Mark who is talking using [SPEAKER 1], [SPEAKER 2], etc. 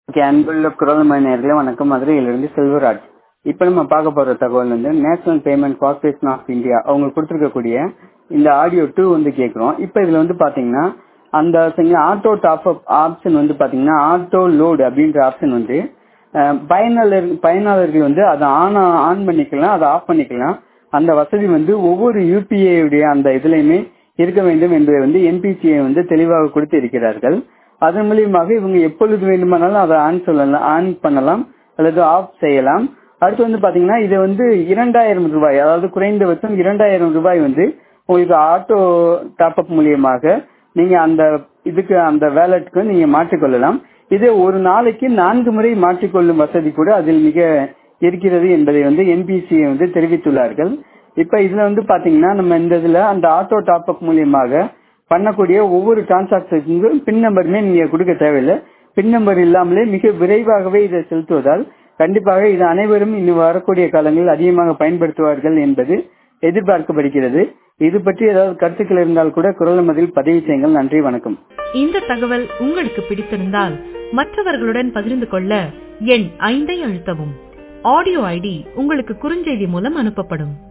[SPEAKER 1] okay அன்புள்ள குரல் மணி நேர்களே வணக்கம் மதுரையிலிருந்து செல்வராஜ் இப்போ நம்ம பார்க்க போற தகவல் வந்து national payment corporation of India அவங்க கொடுத்துருக்கக்கூடிய இந்த ஆடியோ டூ வந்து கேட்குறோம் இப்போ இதுல வந்து பாத்தீங்கன்னா அந்த ஆட்டோ டாப் அப் ஆப்ஷன் வந்து பாத்தீங்கன்னா ஆட்டோ லோடு அப்படின்ற ஆப்ஷன் வந்து அஹ், பயனாளர் பயனாளர்கள் வந்து அதை ஆன் ஆன் பண்ணிக்கலாம் அதை ஆஃப் பண்ணிக்கலாம் அந்த வசதி வந்து ஒவ்வொரு யூபிஐ உடைய அந்த இதுலயுமே இருக்க வேண்டும் என்பதை வந்து என்பிசிஐ வந்து தெளிவாக கொடுத்து இருக்கிறார்கள் அதன் மூலியமாக இவங்க எப்பொழுது வேண்டுமானாலும் அதை ஆன் சொல்லலாம் ஆன் பண்ணலாம் அல்லது ஆஃப் செய்யலாம் அடுத்து வந்து பாத்தீங்கன்னா இது வந்து இரண்டாயிரம் ரூபாய் அதாவது குறைந்தபட்சம் இரண்டாயிரம் ரூபாய் வந்து உங்களுக்கு ஆட்டோ டாப்அப் மூலியமாக நீங்க அந்த இதுக்கு அந்த வேலெட்டுக்கு நீங்க மாற்றிக்கொள்ளலாம் இது ஒரு நாளைக்கு நான்கு முறை மாற்றிக்கொள்ளும் வசதி கூட அதில் மிக இருக்கிறது என்பதை வந்து என்பிசி வந்து தெரிவித்துள்ளார்கள் இப்ப இதுல வந்து பாத்தீங்கன்னா நம்ம இந்த இதுல அந்த ஆட்டோ டாப்அப் மூலியமாக பண்ணக்கூடிய ஒவ்வொரு டிரான்சாக்சனுக்கும் பின் நம்பருமே நீங்க கொடுக்க தேவையில்லை பின் நம்பர் இல்லாமலே மிக விரைவாகவே இதை செலுத்துவதால் கண்டிப்பாக இது அனைவரும் இன்னும் வரக்கூடிய காலங்களில் அதிகமாக பயன்படுத்துவார்கள் என்பது எதிர்பார்க்கப்படுகிறது இது பற்றி ஏதாவது கருத்துக்கள் இருந்தால் கூட குரல் மதில் பதிவு செய்யுங்கள் நன்றி வணக்கம்
[SPEAKER 2] இந்த தகவல் உங்களுக்கு பிடித்திருந்தால் மற்றவர்களுடன் பகிர்ந்து கொள்ள எண் ஐந்தை அழுத்தவும் ஆடியோ ஐடி உங்களுக்கு குறுஞ்செய்தி மூலம் அனுப்பப்படும்